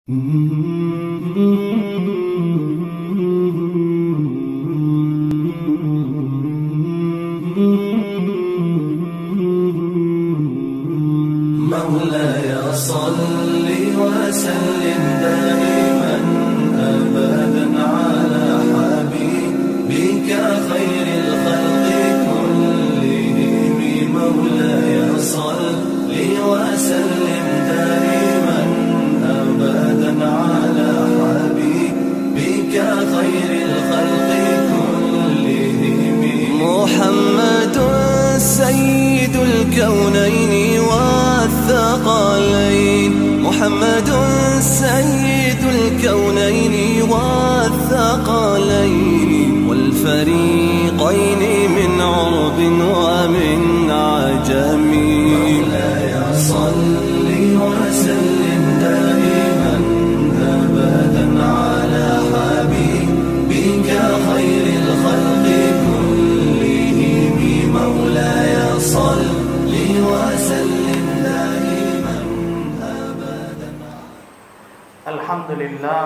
مولاي صل وسلم دائما ابدا على حبيبك خير الخلق كلهم مولاي صل وسلم دائما ابدا على حبيبك خير الخلق كلهم محمد سيد الكونين والثقلين محمد سيد الكونين والثقلين والفريقين من عرب ومن عجم مولاي صل وسلم دائما ابدا على حبيبك خير الخلق كلهم مولاي صل وسلم دائما ابدا الحمد لله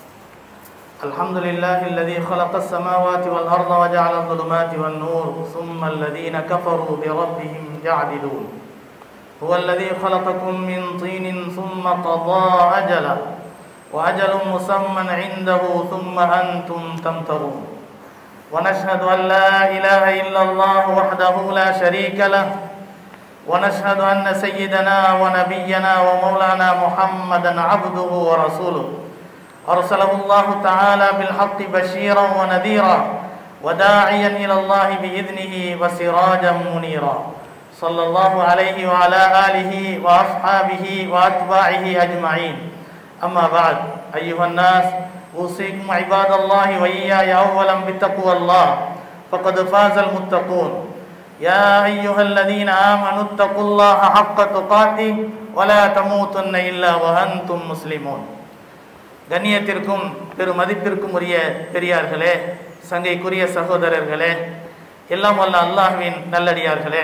الحمد لله الذي خلق السماوات والأرض وجعل الظلمات والنور ثم الذين كفروا بربهم يعدلون هو الذي خلقكم من طين ثم قضى أجلا وأجل مسمى عنده ثم أنتم تمترون ونشهد أن لا إله إلا الله وحده لا شريك له ونشهد أن سيدنا ونبينا ومولانا محمدا عبده ورسوله أرسله الله تعالى بالحق بشيرا ونذيرا وداعيا إلى الله بإذنه وسراجا منيرا صلى الله عليه وعلى آله وأصحابه وأتباعه أجمعين أما بعد أيها الناس أوصيكم عباد الله وإياي أولا بتقوى الله فقد فاز المتقون يا أيها الذين آمنوا اتقوا الله حق تقاته ولا تموتن إلا وأنتم مسلمون கண்ணியத்திற்கும் பெரு மதிப்பிற்கும் உரிய பெரியார்களே சங்கைக்குரிய சகோதரர்களே எல்லாம் வல்ல அல்லாஹ்வின் நல்லடியார்களே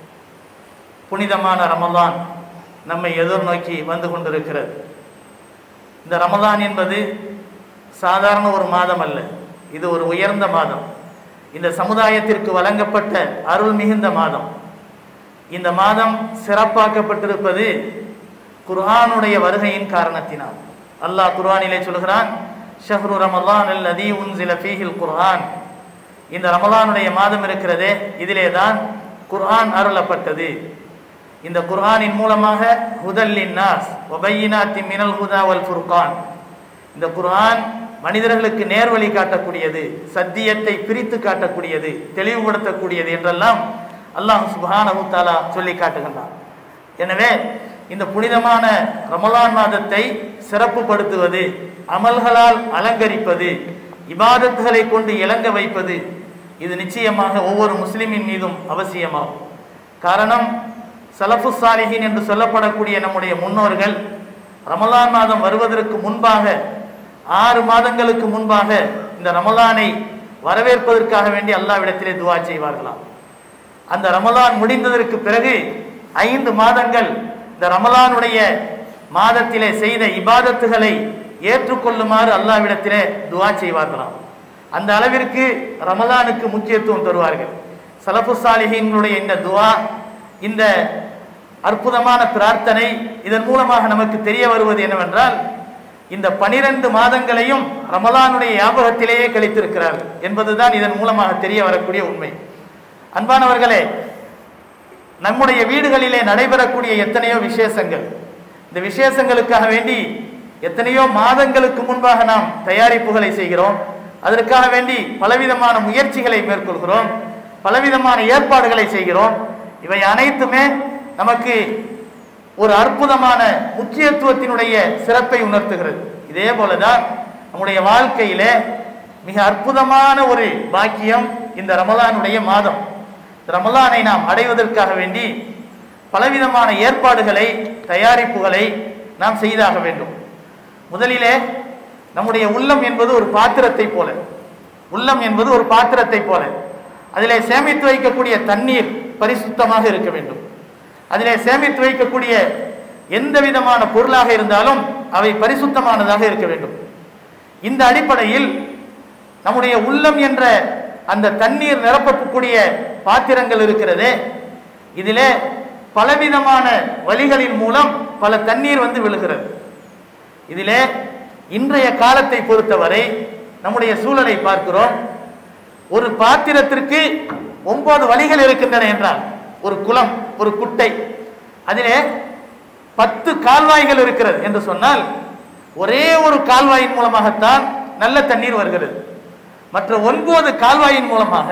புனிதமான ரமலான் நம்மை எதிர்நோக்கி வந்து கொண்டிருக்கிறது இந்த ரமலான் என்பது சாதாரண ஒரு மாதம் அல்ல இது ஒரு உயர்ந்த மாதம் இந்த சமுதாயத்திற்கு வழங்கப்பட்ட அருள் மிகுந்த மாதம் இந்த மாதம் சிறப்பாக்கப்பட்டிருப்பது குர்ஆனுடைய வருகையின் காரணத்தினால் அல்லாஹ் குர்ஆனிலே சொல்கிறான் ஷஹ்ரு ரமலான் அல்லதி உன்சில ஃபீஹில் குர்ஆன் இந்த ரமலானுடைய மாதம் இருக்கிறதே இதிலே தான் குர்ஆன் அருளப்பட்டது இந்த குர்ஆனின் மூலமாக ஹுதல்லின் நாஸ் ஒபையினாத்தி மினல் ஹுதா வல் ஃபுர்கான் இந்த குர்ஆன் மனிதர்களுக்கு நேர்வழி காட்டக்கூடியது சத்தியத்தை பிரித்து காட்டக்கூடியது தெளிவுபடுத்தக்கூடியது என்றெல்லாம் அல்லாஹ் சுபஹானஹு தஆலா சொல்லி காட்டுகின்றான் எனவே இந்த புனிதமான ரமலான் மாதத்தை சிறப்புப்படுத்துவது அமல்களால் அலங்கரிப்பது இபாதத்துகளை கொண்டு இளங்க வைப்பது இது நிச்சயமாக ஒவ்வொரு முஸ்லிமின் மீதும் அவசியமாகும் காரணம் சலஃபு சாலிஹின் என்று சொல்லப்படக்கூடிய நம்முடைய முன்னோர்கள் ரமலான் மாதம் வருவதற்கு முன்பாக ஆறு மாதங்களுக்கு முன்பாக இந்த ரமலானை வரவேற்பதற்காக வேண்டி அல்லாவிடத்திலே துவா செய்வார்களாம் அந்த ரமலான் முடிந்ததற்கு பிறகு ஐந்து மாதங்கள் இந்த ரமலானுடைய மாதத்திலே செய்த இபாதத்துகளை ஏற்றுக்கொள்ளுமாறு அல்லாவிடத்திலே துவா செய்வார்களாம் அந்த அளவிற்கு ரமலானுக்கு முக்கியத்துவம் தருவார்கள் சலஃபு சாலிஹீன்களுடைய இந்த துவா இந்த அற்புதமான பிரார்த்தனை இதன் மூலமாக நமக்கு தெரிய வருவது என்னவென்றால் இந்த பனிரெண்டு மாதங்களையும் ரமலானுடைய ஞாபகத்திலேயே கழித்திருக்கிறார்கள் என்பதுதான் இதன் மூலமாக தெரிய வரக்கூடிய உண்மை அன்பானவர்களே நம்முடைய வீடுகளிலே நடைபெறக்கூடிய எத்தனையோ விசேஷங்கள் இந்த விசேஷங்களுக்காக வேண்டி எத்தனையோ மாதங்களுக்கு முன்பாக நாம் தயாரிப்புகளை செய்கிறோம் அதற்காக வேண்டி பலவிதமான முயற்சிகளை மேற்கொள்கிறோம் பலவிதமான ஏற்பாடுகளை செய்கிறோம் இவை அனைத்துமே நமக்கு ஒரு அற்புதமான முக்கியத்துவத்தினுடைய சிறப்பை உணர்த்துகிறது இதே போலதான் நம்முடைய வாழ்க்கையிலே மிக அற்புதமான ஒரு பாக்கியம் இந்த ரமலானுடைய மாதம் ரமலானை நாம் அடைவதற்காக வேண்டி பலவிதமான ஏற்பாடுகளை தயாரிப்புகளை நாம் செய்தாக வேண்டும் முதலிலே நம்முடைய உள்ளம் என்பது ஒரு பாத்திரத்தை போல உள்ளம் என்பது ஒரு பாத்திரத்தை போல அதிலே சேமித்து வைக்கக்கூடிய தண்ணீர் பரிசுத்தமாக இருக்க வேண்டும் அதிலே சேமித்து வைக்கக்கூடிய எந்த விதமான பொருளாக இருந்தாலும் அவை பரிசுத்தமானதாக இருக்க வேண்டும் இந்த அடிப்படையில் நம்முடைய உள்ளம் என்ற அந்த தண்ணீர் நிரப்பக்கூடிய பாத்திரங்கள் இருக்கிறதே இதிலே பலவிதமான வழிகளின் மூலம் பல தண்ணீர் வந்து விழுகிறது இதிலே இன்றைய காலத்தை பொறுத்தவரை நம்முடைய சூழலை பார்க்கிறோம் ஒரு பாத்திரத்திற்கு ஒன்பது வழிகள் இருக்கின்றன என்றால் ஒரு குளம் ஒரு குட்டை அதிலே பத்து கால்வாய்கள் இருக்கிறது என்று சொன்னால் ஒரே ஒரு கால்வாயின் மூலமாகத்தான் நல்ல தண்ணீர் வருகிறது மற்ற ஒன்பது கால்வாயின் மூலமாக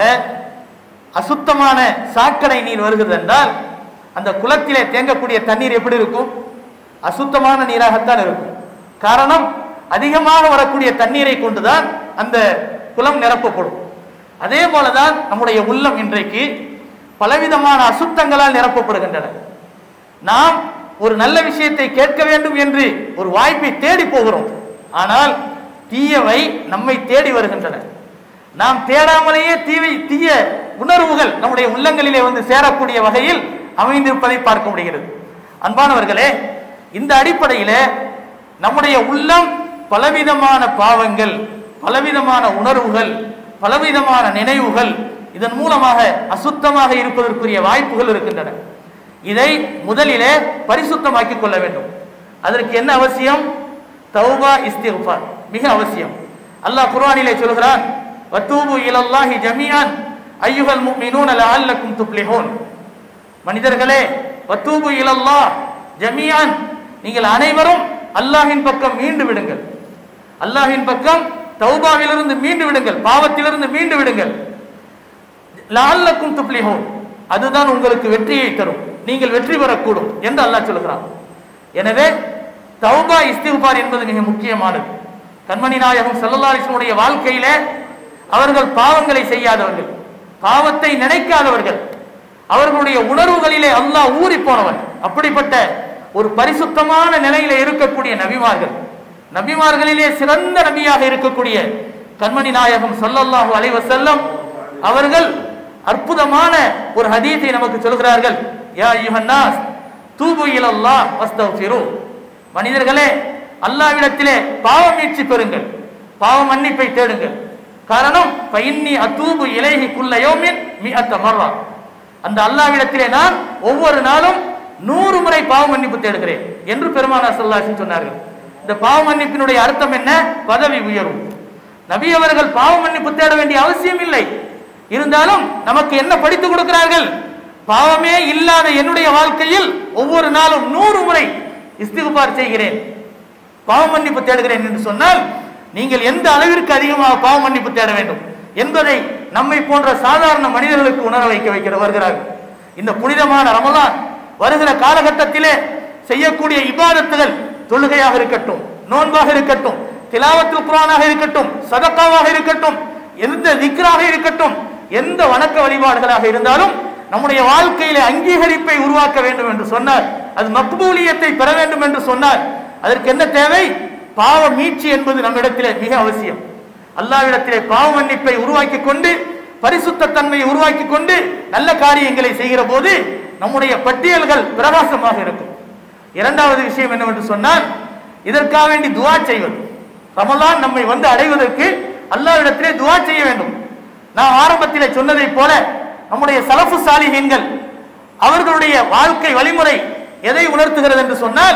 அசுத்தமான சாக்கடை நீர் வருகிறது என்றால் அந்த குளத்திலே தேங்கக்கூடிய தண்ணீர் எப்படி இருக்கும் அசுத்தமான நீராகத்தான் இருக்கும் காரணம் அதிகமாக வரக்கூடிய தண்ணீரை கொண்டுதான் அந்த குளம் நிரப்பப்படும் அதே போலதான் நம்முடைய உள்ளம் இன்றைக்கு பலவிதமான அசுத்தங்களால் நிரப்பப்படுகின்றன நாம் ஒரு நல்ல விஷயத்தை கேட்க வேண்டும் என்று ஒரு வாய்ப்பை தேடி போகிறோம் ஆனால் தீயவை நம்மை தேடி வருகின்றன நாம் தேடாமலேயே தீவை தீய உணர்வுகள் நம்முடைய உள்ளங்களிலே வந்து சேரக்கூடிய வகையில் அமைந்திருப்பதை பார்க்க முடிகிறது அன்பானவர்களே இந்த அடிப்படையிலே நம்முடைய உள்ளம் பலவிதமான பாவங்கள் பலவிதமான உணர்வுகள் பலவிதமான நினைவுகள் இதன் மூலமாக அசுத்தமாக இருப்பதற்குரிய வாய்ப்புகள் இருக்கின்றன இதை முதலிலே பரிசுத்தமாக்கிக் கொள்ள வேண்டும் அதற்கு என்ன அவசியம் தௌபா இஸ்திஃபார் மிக அவசியம் அல்லாஹ் குர்ஆனிலே சொல்கிறான் வத்தூபு இலல்லாஹி ஜமீஅன் ஐயுகல் முஃமினூன லஅல்லக்கும் துப்ளிஹூன் மனிதர்களே வத்தூபு இலல்லாஹ் ஜமீஅன் நீங்கள் அனைவரும் அல்லாஹ்வின் பக்கம் மீண்டு விடுங்கள் அல்லாஹ்வின் பக்கம் தௌபாவிலிருந்து மீண்டு விடுங்கள் பாவத்திலிருந்து மீண்டு விடுங்கள் லால்லக்கும் துப்ளிஹூன் அதுதான் உங்களுக்கு வெற்றியை தரும் நீங்கள் வெற்றி பெறக்கூடும் என்று அல்லாஹ் சொல்கிறான் எனவே தௌபா இஸ்திஃபார் என்பது மிக முக்கியமானது கண்மணி நாயகம் ஸல்லல்லாஹு அலைஹி வஸல்லம் உடைய வாழ்க்கையிலே அவர்கள் பாவங்களை செய்யாதவர்கள் பாவத்தை நினைக்காதவர்கள் அவர்களுடைய உணர்வுகளிலே அல்லாஹ் ஊறி போனவன் அப்படிப்பட்ட ஒரு பரிசுத்தமான நிலையில இருக்கக்கூடிய நபிமார்கள் நபிமார்களிலே சிறந்த நபியாக இருக்கக்கூடிய கண்மணி நாயகம் ஸல்லல்லாஹு அலைஹி வஸல்லம் அவர்கள் அற்புதமான ஒரு ஹதீஸை நமக்கு சொல்கிறார்கள் யா யுஹன்னாஸ் தூபு இலல்லாஹ் வஸ்தக்ஃபிரு மனிதர்களே அல்லாஹ்விடத்திலே பாவ மீட்சி பெறுங்கள் பாவ மன்னிப்பை தேடுங்கள் காரணம் பைன்னி அத்தூபு இலைஹி குல்ல யௌமின் மிஅத்த மர்ரா அந்த அல்லாஹ்விடத்திலே நான் ஒவ்வொரு நாளும் நூறு முறை பாவ மன்னிப்பு தேடுகிறேன் என்று பெருமானார் ஸல்லல்லாஹு அலைஹி வஸல்லம் சொன்னார்கள் இந்த பாவ மன்னிப்பினுடைய அர்த்தம் என்ன பதவி உயர்வு நபி அவர்கள் பாவ மன்னிப்பு தேட வேண்டிய அவசியம் இல்லை இருந்தாலும் நமக்கு என்ன படித்து கொடுக்கிறார்கள் பாவமே இல்லாத என்னுடைய வாழ்க்கையில் ஒவ்வொரு நாளும் நூறு முறை இஸ்திகுபார் செய்கிறேன் பாவ மன்னிப்பு தேடுகிறேன் என்று சொன்னால் நீங்கள் எந்த அளவிற்கு அதிகமாக பாவ மன்னிப்பு தேட வேண்டும் என்பதை நம்மை போன்ற சாதாரண மனிதர்களுக்கு உணர வைக்க வைக்கிற வருகிறார்கள் இந்த புனிதமான ரமலான் வருகிற காலகட்டத்திலே செய்யக்கூடிய இபாதத்துகள் தொழுகையாக இருக்கட்டும் நோன்பாக இருக்கட்டும் திலாவத்துல் குரானாக இருக்கட்டும் சதக்காவாக இருக்கட்டும் எந்த திக்ராக இருக்கட்டும் எந்த வணக்க வழிபாடுகளாக இருந்தாலும் நம்முடைய வாழ்க்கையிலே அங்கீகரிப்பை உருவாக்க வேண்டும் என்று சொன்னார் அது மக்பூலியத்தை பெற வேண்டும் என்று சொன்னார் அதற்கு என்ன தேவை பாவ மீட்சி என்பது நம்மிடத்திலே மிக அவசியம் அல்லாவிடத்திலே பாவ மன்னிப்பை உருவாக்கி கொண்டு பரிசுத்த தன்மையை உருவாக்கி கொண்டு நல்ல காரியங்களை செய்கிற போது நம்முடைய பட்டியல்கள் பிரகாசமாக இருக்கும் இரண்டாவது விஷயம் என்னவென்று சொன்னால் இதற்காக வேண்டி துவா செய்வது ரமலான் நம்மை வந்து அடைவதற்கு அல்லாவிடத்திலே துவா செய்ய வேண்டும் நான் ஆரம்பத்திலே சொன்னதை போல நம்முடைய சலஃபு சாலிஹீன்கள் அவர்களுடைய வாழ்க்கை வழிமுறை எதை உணர்த்துகிறது என்று சொன்னால்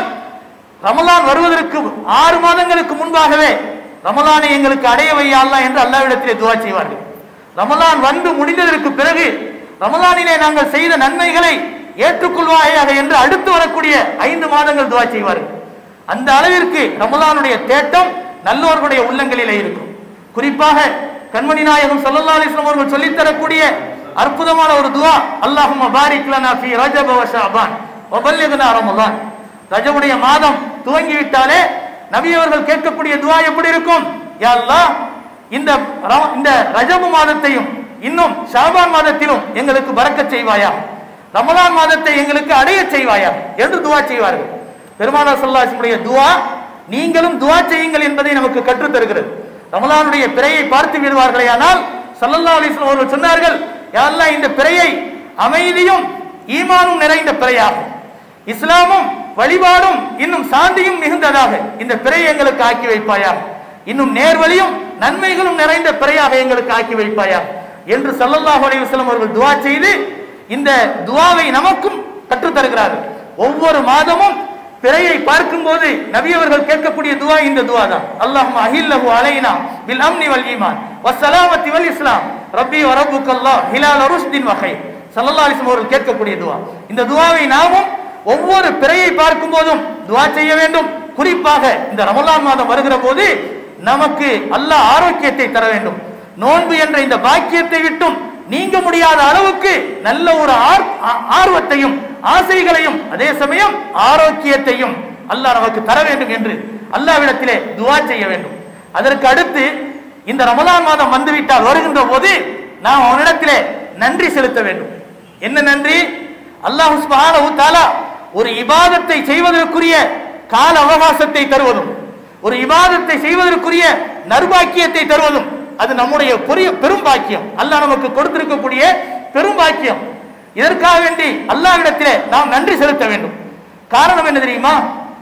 ரமலான் வருவதற்கு ஆறு மாதங்களுக்கு முன்பாகவே ரமலானை எங்களுக்கு அடைய வையா அல்லாஹ் என்று அல்லாவிடத்திலே துவா செய்வார்கள் ரமலான் வந்து முடிந்ததற்கு பிறகு ரமலானிலே நாங்கள் செய்த நன்மைகளை ஏற்றுக்கொள்வாயாக என்று அடுத்து வரக்கூடிய ஐந்து மாதங்கள் துவா செய்வார்கள் அந்த அளவிற்கு ரமலானுடைய தேட்டம் நல்லோர்களுடைய உள்ளங்களிலே இருக்கும் குறிப்பாக கண்மணி நாயகம் ஸல்லல்லாஹு அலைஹி வஸல்லம் அவர்கள் சொல்லித் தரக்கூடிய அற்புதமான ஒரு துவா அல்லாஹும்ம பாரிக் லனா ஃபீ ரஜப வ ஷஅபான் வ பல்லிக்னா ரமலான் ரஜபுடைய மாதம் துவங்கி விட்டாலே நபி அவர்கள் கேட்கக்கூடிய துவா எப்படி இருக்கும் யா அல்லாஹ் இந்த ர- இந்த ரஜபு மாதத்தையும் இன்னும் ஷாபான் மாதத்திலும் எங்களுக்கு பறக்கச் செய்வாயா ரமலான் மாதத்தை எங்களுக்கு அடைய செய்வாயா என்று துவா செய்வார்கள் பெருமானார் ஸல்லல்லாஹு துவா நீங்களும் துவா செய்யுங்கள் என்பதை நமக்கு கற்றுத் தருகிறது ரமலானுடைய பிறையை பார்த்து விடுவார்களே ஆனால் ஸல்லல்லாஹு அலைஹி வஸல்லம் அவர்கள் சொன்னார்கள் யா அல்லாஹ் இந்த பிறையை அமைதியும் ஈமானும் நிறைந்த பிறையாகும் இஸ்லாமும் வழிபாடும் இன்னும் சாந்தியும் மிகுந்ததாக இந்த பிறையை எங்களுக்கு ஆக்கி வைப்பாயாக இன்னும் நேர்வழியும் நன்மைகளும் நிறைந்த பிறையாக எங்களுக்கு ஆக்கி வைப்பாயாக என்று ஸல்லல்லாஹு அலைஹி வஸல்லம் அவர்கள் துஆ செய்து இந்த துஆவை நமக்கும் கற்றுத் தருகிறார்கள் ஒவ்வொரு மாதமும் பிறையை பார்க்கும்போது நபி அவர்கள் கேட்கக்கூடிய துவா இந்த துவா தான் அல்லாஹும் அஹில்லஹு அலைனா பில் அம்னி வல் ஈமான் வஸ்ஸலாமத்தி வல் இஸ்லாம் ரப்பி வ ரப்புக்கல்லாஹ் ஹிலால ருஷ்தின் வகை ஸல்லல்லாஹு அலைஹி வஸல்லம் அவர்கள் கேட்கக்கூடிய துவா இந்த துவாவை நாமும் ஒவ்வொரு பிறையை பார்க்கும் போதும் துவா செய்ய வேண்டும் குறிப்பாக இந்த ரமலான் மாதம் வருகிற போது நமக்கு அல்லாஹ் ஆரோக்கியத்தை தர வேண்டும் நோன்பு என்ற இந்த பாக்கியத்தை விட்டும் நீங்க முடியாத அளவுக்கு நல்ல ஒரு ஆர்- ஆ- ஆர்வத்தையும் ஆசைகளையும் அதே சமயம் ஆரோக்கியத்தையும் அல்லாஹ் நமக்கு தர வேண்டும் என்று அல்லாஹ்விடத்திலே துவா செய்ய வேண்டும் அதற்கு அடுத்து இந்த ரமலான் மாதம் வந்துவிட்டால் வருகின்ற போது நாம் அவனிடத்திலே நன்றி செலுத்த வேண்டும் என்ன நன்றி அல்லாஹ் சுப்ஹானஹு தஆலா ஒரு இபாதத்தை செய்வதற்குரிய கால அவகாசத்தை தருவதும் ஒரு இபாதத்தை செய்வதற்குரிய நர்பாக்கியத்தை தருவதும் அது நம்முடைய பெரிய பெரும் பாக்கியம் அல்லாஹ் நமக்கு கொடுத்திருக்கக்கூடிய பெரும் பாக்கியம் இதற்காக வேண்டி அல்லாஹ்விடத்திலே நாம் நன்றி செலுத்த வேண்டும் காரணம் என்ன தெரியுமா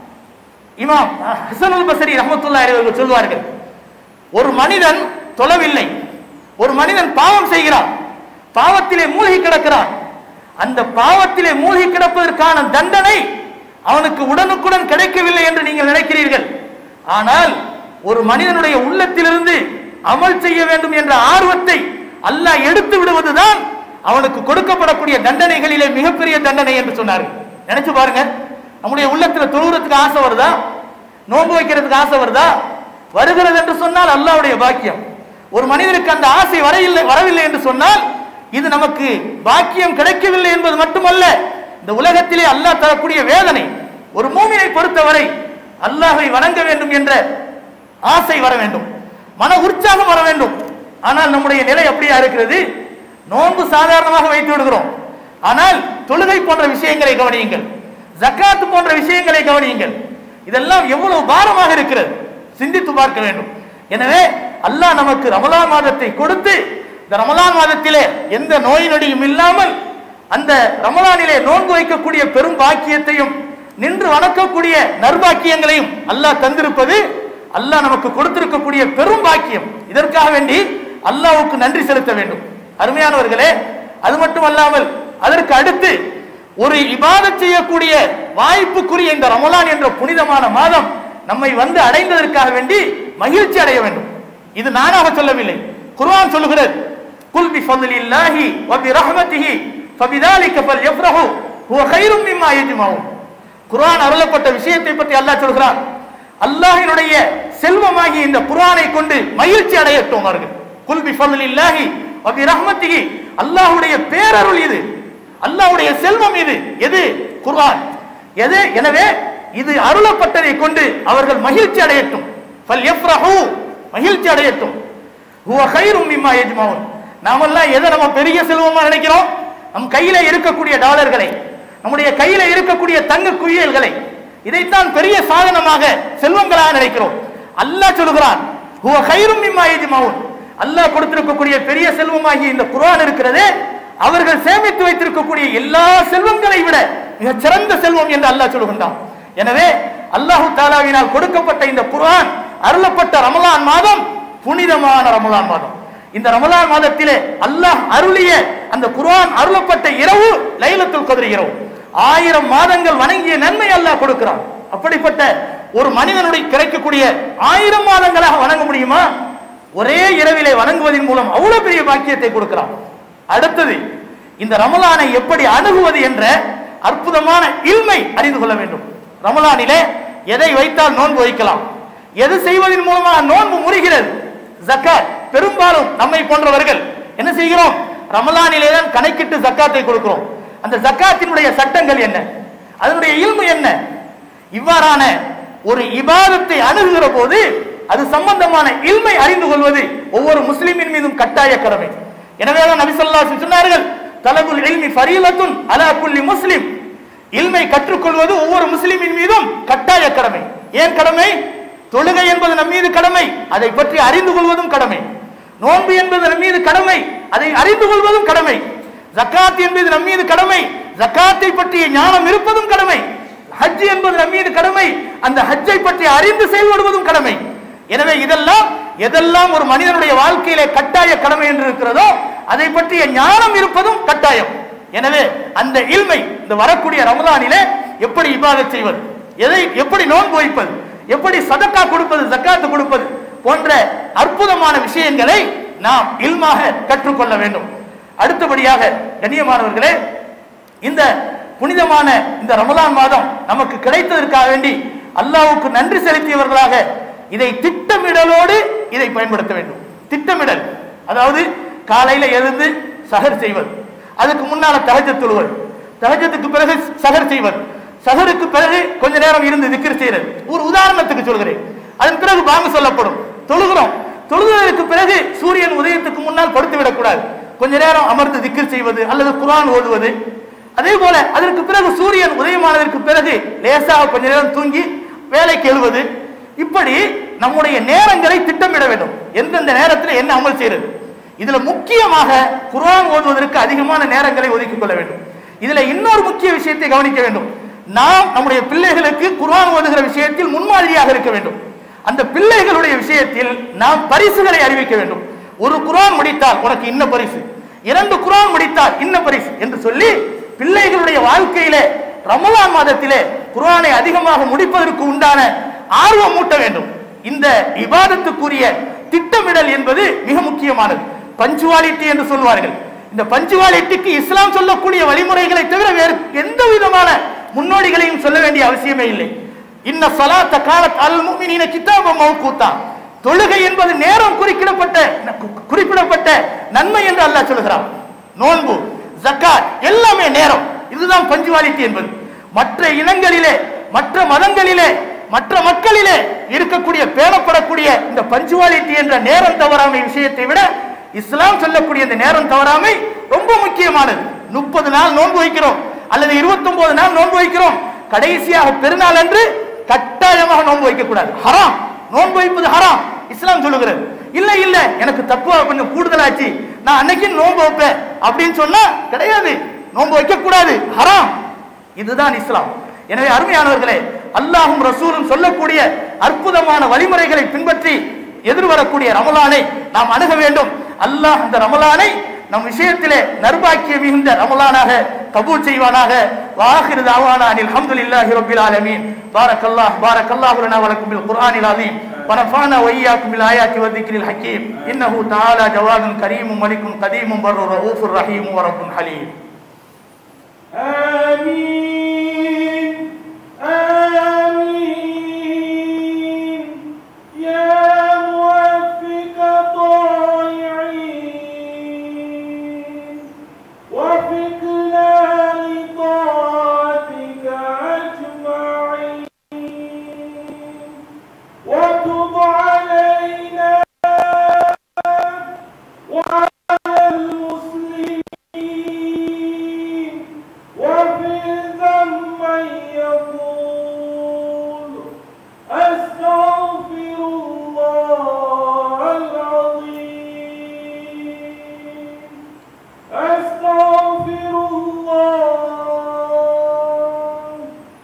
இமாம் ஹசனுல் பசரி ரஹமத்துல்லாஹி அலைஹி அவர்கள் சொல்வார்கள் ஒரு மனிதன் தொழவில்லை ஒரு மனிதன் பாவம் செய்கிறான் பாவத்திலே மூழ்கி கிடக்கிறான் அந்த பாவத்திலே மூழ்கி கிடப்பதற்கான தண்டனை அவனுக்கு உடனுக்குடன் கிடைக்கவில்லை என்று நீங்கள் நினைக்கிறீர்கள் ஆனால் ஒரு மனிதனுடைய உள்ளத்திலிருந்து அமல் செய்ய வேண்டும் என்ற ஆர்வத்தை அல்லாஹ் எடுத்து விடுவதுதான் அவனுக்கு கொடுக்கப்படக்கூடிய தண்டனைகளிலே மிகப்பெரிய தண்டனை என்று சொன்னார்கள் நினைச்சு பாருங்க நம்முடைய உள்ளத்துல தொழுகிறதுக்கு ஆசை வருதா நோன்பு வைக்கிறதுக்கு ஆசை வருதா வருகிறது என்று சொன்னால் அல்லாஹ்வுடைய பாக்கியம் ஒரு மனிதனுக்கு அந்த ஆசை வரையில்லை வரவில்லை என்று சொன்னால் இது நமக்கு பாக்கியம் கிடைக்கவில்லை என்பது மட்டுமல்ல இந்த உலகத்திலே அல்லாஹ் தரக்கூடிய வேதனை ஒரு மூமினை பொறுத்தவரை அல்லாஹை வணங்க வேண்டும் என்ற ஆசை வர வேண்டும் மன உற்சாகம் வர வேண்டும் ஆனால் நம்முடைய நிலை அப்படியா இருக்கிறது நோன்பு சாதாரணமாக வைத்து விடுகிறோம் ஆனால் தொழுகை போன்ற விஷயங்களை கவனியுங்கள் ஜக்காத் போன்ற விஷயங்களை கவனியுங்கள் இதெல்லாம் எவ்வளவு பாரமாக இருக்கிறது சிந்தித்து பார்க்க வேண்டும் எனவே அல்லாஹ் நமக்கு ரமலான் மாதத்தை கொடுத்து இந்த ரமலான் மாதத்திலே எந்த நோய் நொடியும் இல்லாமல் அந்த ரமலானிலே நோன்பு வைக்கக்கூடிய பெரும் பாக்கியத்தையும் நின்று வணக்கக்கூடிய நற்பாக்கியங்களையும் அல்லாஹ் தந்திருப்பது அல்லாஹ் நமக்கு கொடுத்திருக்கக்கூடிய பெரும் பாக்கியம் இதற்காக வேண்டி அல்லாஹ்வுக்கு நன்றி செலுத்த வேண்டும் அருமையானவர்களே அது மட்டும் அல்லாமல் அதற்கு அடுத்து ஒரு இபாதத் செய்யக்கூடிய வாய்ப்புக்குரிய இந்த ரமலான் என்ற புனிதமான மாதம் நம்மை வந்து அடைந்ததற்காக வேண்டி மகிழ்ச்சி அடைய வேண்டும் இது நானாக சொல்லவில்லை குர்ஆன் சொல்லுகிறது குல் பி ஃபضலில்லாஹி வ பி ரஹ்மத்திஹி ஃபபிதாலிக ஃபல்யஃப்ரஹு ஹுவ கைரும் மிம்மா யஜ்மஊன் குர்ஆன் அருளப்பட்ட விஷயத்தை பற்றி அல்லாஹ் சொல்கிறான் அல்லாஹ்வினுடைய செல்வமாகி இந்த குர்ஆனை கொண்டு மகிழ்ச்சி அடையட்டும் அவர்கள் குல் பி ஃபضலில்லாஹி வ பி ரஹ்மத்திஹி அல்லாஹ்வுடைய பேரருள் இது அல்லாஹ்வுடைய செல்வம் இது எது குர்ஆன் எது எனவே இது அருளப்பட்டதை கொண்டு அவர்கள் மகிழ்ச்சி அடையட்டும் ஃபல்யஃப்ரஹு மகிழ்ச்சி அடையட்டும் ஹுவ கைரும் மிம்மா யஜ்மவுன் நாமெல்லாம் எதை நம்ம பெரிய செல்வமா நினைக்கிறோம் நம் கையில இருக்கக்கூடிய டாலர்களை நம்முடைய கையில இருக்கக்கூடிய தங்க குவியல்களை இதைத்தான் பெரிய சாதனமாக செல்வங்களாக நினைக்கிறோம் அல்லாஹ் சொல்கிறான் ஹுவ கைரும் மிம்மா யஜ்மவுன் அல்லாஹ் கொடுத்திருக்கக்கூடிய பெரிய செல்வமாகிய இந்த குர்ஆன் இருக்கிறதே அவர்கள் சேமித்து வைத்திருக்கக்கூடிய எல்லா செல்வங்களை விட மிகச் சிறந்த செல்வம் என்று அல்லாஹ் சொல்கின்றான் எனவே அல்லாஹு தாலாவினால் கொடுக்கப்பட்ட இந்த குர்ஆன் அருளப்பட்ட ரமலான் மாதம் புனிதமான ரமலான் மாதம் இந்த ரமலான் மாதத்திலே அல்லாஹ் அருளிய அந்த குர்ஆன் அருளப்பட்ட இரவு லைலத்துல் கத்ர் இரவு ஆயிரம் மாதங்கள் வணங்கிய நன்மை அல்லாஹ் கொடுக்கிறான் அப்படிப்பட்ட ஒரு மனிதனுடைய கிடைக்கக்கூடிய ஆயிரம் மாதங்களாக வணங்க முடியுமா ஒரே இரவிலே வணங்குவதன் மூலம் அவ்வளவு பெரிய பாக்கியத்தை கொடுக்கிறான் அடுத்தது இந்த ரமலானை எப்படி அணுகுவது என்ற அற்புதமான இல்மை அறிந்து கொள்ள வேண்டும் ரமலானிலே எதை வைத்தால் நோன்பு வைக்கலாம் எது செய்வதன் மூலமாக நோன்பு முறிகிறது ஜக்காத் பெரும்பாலும் நம்மை போன்றவர்கள் என்ன செய்கிறோம் ரமலானிலே தான் கணக்கிட்டு ஜக்காத்தை கொடுக்கிறோம் அந்த ஜக்காத்தினுடைய சட்டங்கள் என்ன அதனுடைய இல்மு என்ன இவ்வாறான ஒரு இபாதத்தை அணுகுகிற போது அது சம்பந்தமான இல்மை அறிந்து கொள்வது ஒவ்வொரு முஸ்லிமின் மீதும் கட்டாய கடமை எனவேதான் நபி ஸல்லல்லாஹு அலைஹி வஸல்லம் சொன்னார்கள் தலபுல் இல்மி ஃபரீலத்துன் அலா குல்லி முஸ்லிம் இல்மை கற்றுக்கொள்வது ஒவ்வொரு முஸ்லிமின் மீதும் கட்டாய கடமை ஏன் கடமை தொழுகை என்பது நம் மீது கடமை அதை பற்றி அறிந்து கொள்வதும் கடமை நோன்பு என்பது நம் மீது கடமை அதை அறிந்து கொள்வதும் கடமை ஜக்காத் என்பது நம் மீது கடமை ஜக்காத்தை பற்றிய ஞானம் இருப்பதும் கடமை ஹஜ் என்பது நம் மீது கடமை அந்த ஹஜ்ஜை பற்றி அறிந்து செயல்படுவதும் கடமை எனவே இதெல்லாம் எதெல்லாம் ஒரு மனிதனுடைய வாழ்க்கையிலே கட்டாய கடமை என்று இருக்கிறதோ அதை பற்றிய ஞானம் இருப்பதும் கட்டாயம் எனவே அந்த இல்மை இந்த வரக்கூடிய ரமலானிலே எப்படி இபாதத் செய்வது எதை எப்படி நோன்பு வைப்பது எப்படி சதக்கா கொடுப்பது ஜக்காத்து கொடுப்பது போன்ற அற்புதமான விஷயங்களை நாம் இல்மாக கற்றுக்கொள்ள வேண்டும் அடுத்தபடியாக கண்ணியமானவர்களே இந்த புனிதமான இந்த ரமலான் மாதம் நமக்கு கிடைத்ததற்காக வேண்டி அல்லாஹ்வுக்கு நன்றி செலுத்தியவர்களாக இதை திட்டமிடலோடு இதை பயன்படுத்த வேண்டும் திட்டமிடல் அதாவது காலையில எழுந்து சஹர் செய்வது அதுக்கு முன்னால தஹஜ்ஜத் தொழுவது தஹஜ்ஜத்துக்கு பிறகு சஹர் செய்வது சஹருக்கு பிறகு கொஞ்ச நேரம் இருந்து திக்ர் செய்யறது ஒரு உதாரணத்துக்கு சொல்கிறேன் அதன் பிறகு பாங்கு சொல்லப்படும் தொழுகிறோம் தொழுகிறதுக்கு பிறகு சூரியன் உதயத்துக்கு முன்னால் படுத்து விடக்கூடாது கொஞ்ச நேரம் அமர்ந்து திக்ர் செய்வது அல்லது குர்ஆன் ஓதுவது அதே போல அதற்கு பிறகு சூரியன் உதயமானதற்கு பிறகு லேசாக கொஞ்ச நேரம் தூங்கி வேலைக்கு எழுவது இப்படி நம்முடைய நேரங்களை திட்டமிட வேண்டும் எந்தெந்த நேரத்தில் என்ன அமல் செய்யறது இதுல முக்கியமாக குர்ஆன் ஓதுவதற்கு அதிகமான நேரங்களை ஒதுக்கிக் கொள்ள வேண்டும் இதுல இன்னொரு முக்கிய விஷயத்தை கவனிக்க வேண்டும் நாம் நம்முடைய பிள்ளைகளுக்கு குர்ஆன் ஓதுகிற விஷயத்தில் முன்மாதிரியாக இருக்க வேண்டும் அந்த பிள்ளைகளுடைய விஷயத்தில் நாம் பரிசுகளை அறிவிக்க வேண்டும் ஒரு குர்ஆன் முடித்தால் உனக்கு இன்ன பரிசு இரண்டு குர்ஆன் முடித்தால் இன்ன பரிசு என்று சொல்லி பிள்ளைகளுடைய வாழ்க்கையிலே ரமலான் மாதத்திலே குர்ஆனை அதிகமாக முடிப்பதற்கு உண்டான ஆர்வம் மூட்ட வேண்டும் இந்த இபாதத்துக்குரிய திட்டமிடல் என்பது மிக முக்கியமானது பஞ்சுவாலிட்டி என்று சொல்வார்கள் இந்த பஞ்சுவாலிட்டிக்கு இஸ்லாம் சொல்லக்கூடிய வழிமுறைகளை தவிர வேறு எந்த விதமான முன்னோடிகளையும் சொல்ல வேண்டிய அவசியமே இல்லை இன்ன சலாத்த காலத் அல் முஃமினீன கிதாப மௌகூத்தா தொழுகை என்பது நேரம் குறிப்பிடப்பட்ட குறிப்பிடப்பட்ட நன்மை என்று அல்லாஹ் சொல்கிறான் நோன்பு ஜக்காத் எல்லாமே நேரம் இதுதான் பஞ்சுவாலிட்டி என்பது மற்ற இனங்களிலே மற்ற மதங்களிலே மற்ற மக்களிலே இருக்கக்கூடிய பேணப்படக்கூடிய இந்த பஞ்சுவாலிட்டி என்ற நேரம் தவறாமை விஷயத்தை விட இஸ்லாம் சொல்லக்கூடிய இந்த நேரம் தவறாமை ரொம்ப முக்கியமானது முப்பது நாள் நோன்பு வைக்கிறோம் அல்லது 29 நாள் நோன்பு வைக்கிறோம் கடைசியாக பெருநாள் அன்று கட்டாயமாக நோன்பு வைக்க கூடாது ஹராம் நோன்பு வைப்பது ஹராம் இஸ்லாம் சொல்லுகிறது இல்ல இல்ல எனக்கு தக்குவா கொஞ்சம் கூடுதலாச்சு நான் அன்னைக்கு நோன்பு வைப்பேன் அப்படின்னு சொன்னா கிடையாது நோன்பு வைக்க கூடாது ஹராம் இதுதான் இஸ்லாம் எனவே அருமையானவர்களே அல்லாஹும் ரசூலும் சொல்லக்கூடிய அற்புதமான வழிமுறைகளை பின்பற்றி எதிர்வரக்கூடிய ரமலானை நாம் அணுக வேண்டும் அல்லாஹ் அந்த ரமலானை நம் விஷயத்திலே நர்பாக்கிய மிகுந்த ரமலானாக கபூல் செய்வானாக வாஹிர் தாவானா அனில் அல்ஹம்துலில்லாஹி ரப்பில் ஆலமீன் பாரக்கல்லாஹ் பாரக்கல்லாஹு லனா வலக்கும் பில் குர்ஆனில் அதீம் ونفعنا وإياكم بالآيات والذكر الحكيم إنه تعالى جواد كريم ملك قديم بر رؤوف رحيم ورب حليم آمين آمين يا موفق الضائعين وفقنا لطاعتك أجمعين وتب علينا وعلى المسلمين وفي ذنب يقول أستغفر الله العظيم أستغفر الله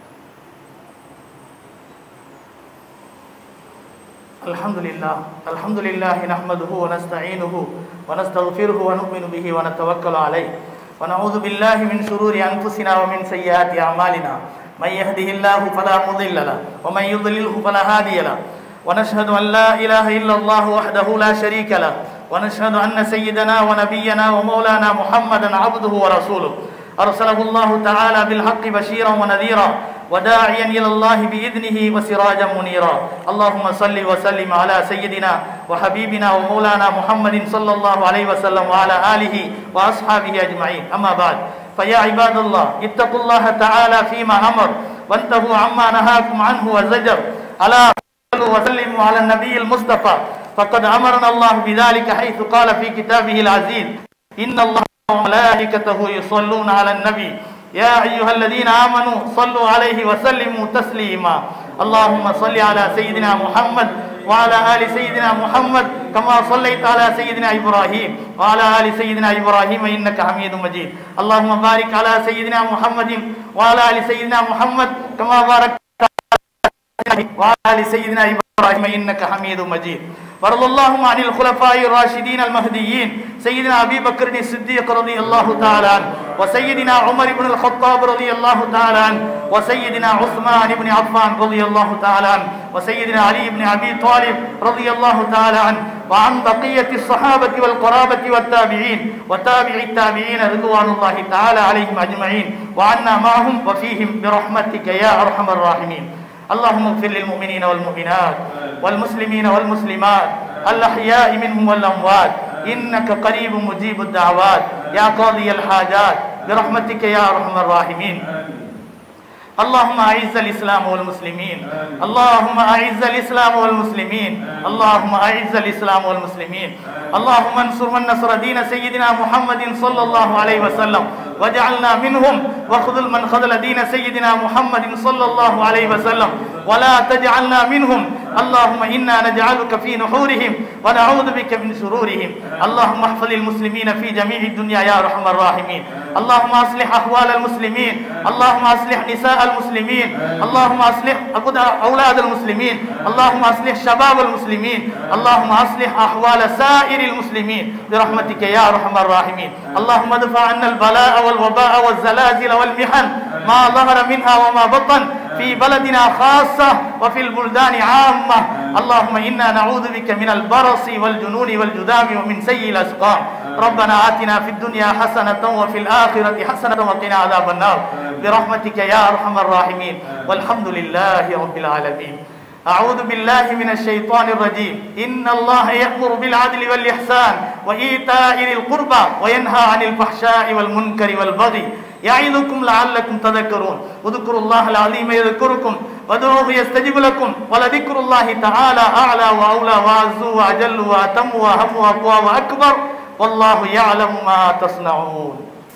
الحمد لله الحمد لله نحمده ونستعينه ونستغفره ونؤمن به ونتوكل عليه ونعوذ بالله من شرور أنفسنا ومن سيئات أعمالنا من يهده الله فلا مضل له ومن يضلله فلا هادي له ونشهد أن لا إله إلا الله وحده لا شريك له ونشهد أن سيدنا ونبينا ومولانا محمدا عبده ورسوله أرسله الله تعالى بالحق بشيرا ونذيرا وداعيا إلى الله بإذنه وسراجا منيرا اللهم صل وسلم على سيدنا وحبيبنا ومولانا محمد صلى الله عليه وسلم وعلى آله وأصحابه أجمعين أما بعد فيا عباد الله اتقوا الله تعالى فيما أمر وانتهوا عما نهاكم عنه وزجر ألا صلوا وسلموا على النبي المصطفى فقد أمرنا الله بذلك حيث قال في كتابه العزيز إن الله وملائكته يصلون على النبي يا أيها الذين آمنوا صلوا عليه وسلموا تسليما اللهم صل على سيدنا محمد وعلى آل سيدنا محمد كما صليت على سيدنا إبراهيم وعلى آل سيدنا إبراهيم إنك حميد مجيد اللهم بارك على سيدنا محمد وعلى آل سيدنا محمد كما باركت وعلى آل سيدنا إبراهيم إنك حميد مجيد وارض اللهم عن الخلفاء الراشدين المهديين سيدنا أبي بكر الصديق رضي الله تعالى عنه وسيدنا عمر بن الخطاب رضي الله تعالى عنه وسيدنا عثمان بن عفان رضي الله تعالى عنه وسيدنا علي بن أبي طالب رضي الله تعالى عنه وعن بقية الصحابة والقرابة والتابعين وتابع التابعين رضوان الله تعالى عليهم أجمعين وعنا معهم وفيهم برحمتك يا أرحم الراحمين اللهم اغفر للمؤمنين والمؤمنات والمسلمين والمسلمات الأحياء منهم والأموات إنك قريب مجيب الدعوات يا قاضي الحاجات برحمتك يا أرحم الراحمين اللهم أعز الإسلام والمسلمين اللهم أعز الإسلام والمسلمين اللهم أعز الإسلام والمسلمين اللهم انصر من نصر دين سيدنا محمد صلى الله عليه وسلم وجعلنا منهم وخذل من خذل دين سيدنا محمد صلى الله عليه وسلم ولا تجعلنا منهم اللهم إنا نجعلك في نحورهم ونعوذ بك من شرورهم اللهم احفظ المسلمين في جميع الدنيا يا أرحم الراحمين اللهم أصلح أحوال المسلمين اللهم أصلح نساء المسلمين اللهم أصلح أولاد المسلمين اللهم أصلح شباب المسلمين اللهم أصلح أحوال سائر المسلمين برحمتك يا أرحم الراحمين اللهم ادفع عنا البلاء والوباء والزلازل والمحن ما ظهر منها وما بطن في بلدنا خاصة وفي البلدان عامة اللهم إنا نعوذ بك من البرص والجنون والجذام ومن سيء الأسقام ربنا آتنا في الدنيا حسنة وفي الآخرة حسنة وقنا عذاب النار برحمتك يا أرحم الراحمين والحمد لله رب العالمين أعوذ بالله من الشيطان الرجيم إن الله يأمر بالعدل والإحسان وإيتاء ذي القربى وينهى عن الفحشاء والمنكر والبغي يعظكم لعلكم تذكرون اذكروا الله العظيم يذكركم وادعوه يستجب لكم ولذكر الله تعالى أعلى وأولى وأعز وأجل وأتم وأهم وأقوى وأكبر والله يعلم ما تصنعون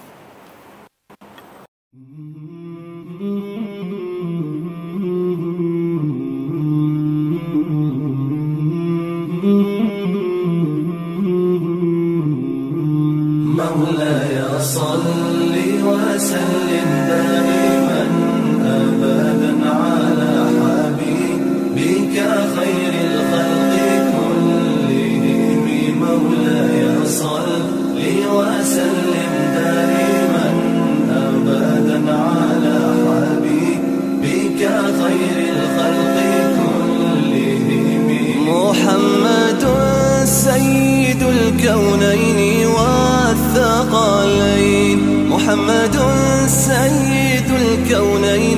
مولاي صل وسلم دائما ابدا على حبيبك خير الخلق كلهم مولاي صل وسلم دائما ابدا على حبيبك خير الخلق كلهم محمد سيد الكونين والثقلين محمد سيد الكونين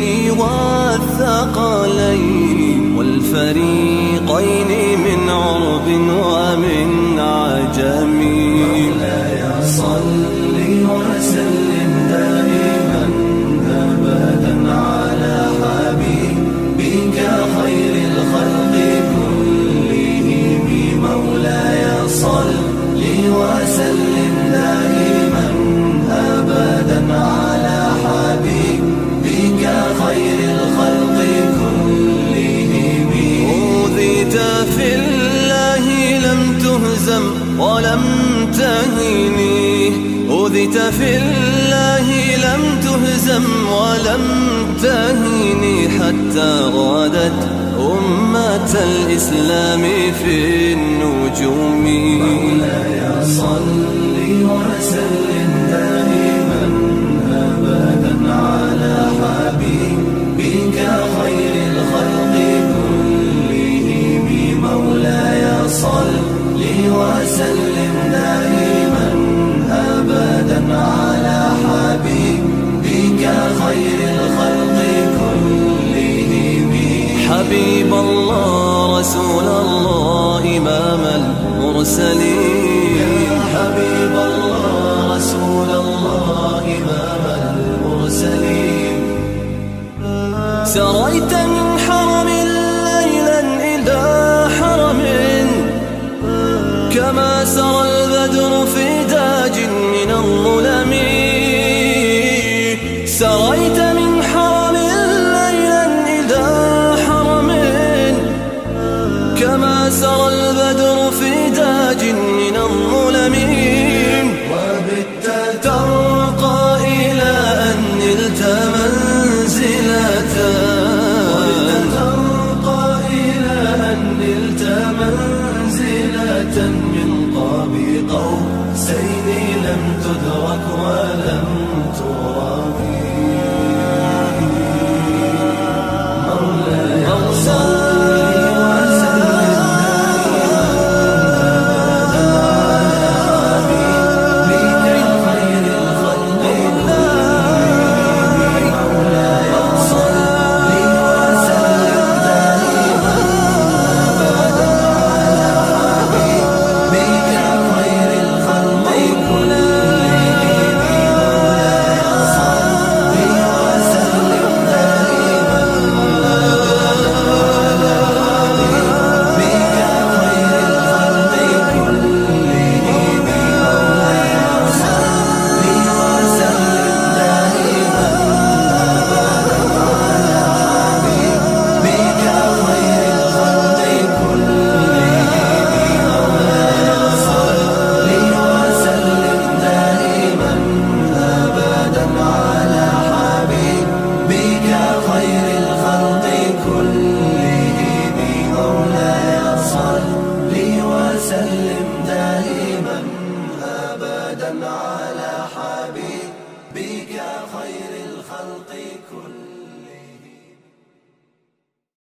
والثقلين والفريقين من عرب ومن عجم مولاي صل وسلم دائما ابدا على حبيبك خير الخلق كلهم مولاي صل وسلم دائما ابدا على حبيبك خير الخلق كلهم اوذيت في الله لم تهزم ولم تهني اوذيت في الله لم تهزم ولم تهني حتى غادت أمة الإسلام في النجوم مولاي صل وسلم دائما أبدا على حبيبك خير الخلق كلهم مولاي صل وسلم دائما أبدا على حبيبك خير الخلق كلهم حبيب الله رسول الله إمام المرسلين حبيب الله رسول الله إمام المرسلين سريت من حرم ليلا إلى حرم كما سرى البدر في تاج من الظلم سريت من حرم ليلا إلى حرم كما سرى البدر في داج من الظلم وبت ترقى إلى أن نلت منزلة ترقى إلى أن نلت منزلة من قاب قوسين لم تدرك ولم ترى مولاي صل بك خير الخلق كلهم مولاي صل وسلم دائما ابدا على حبيبك خير الخلق كلهم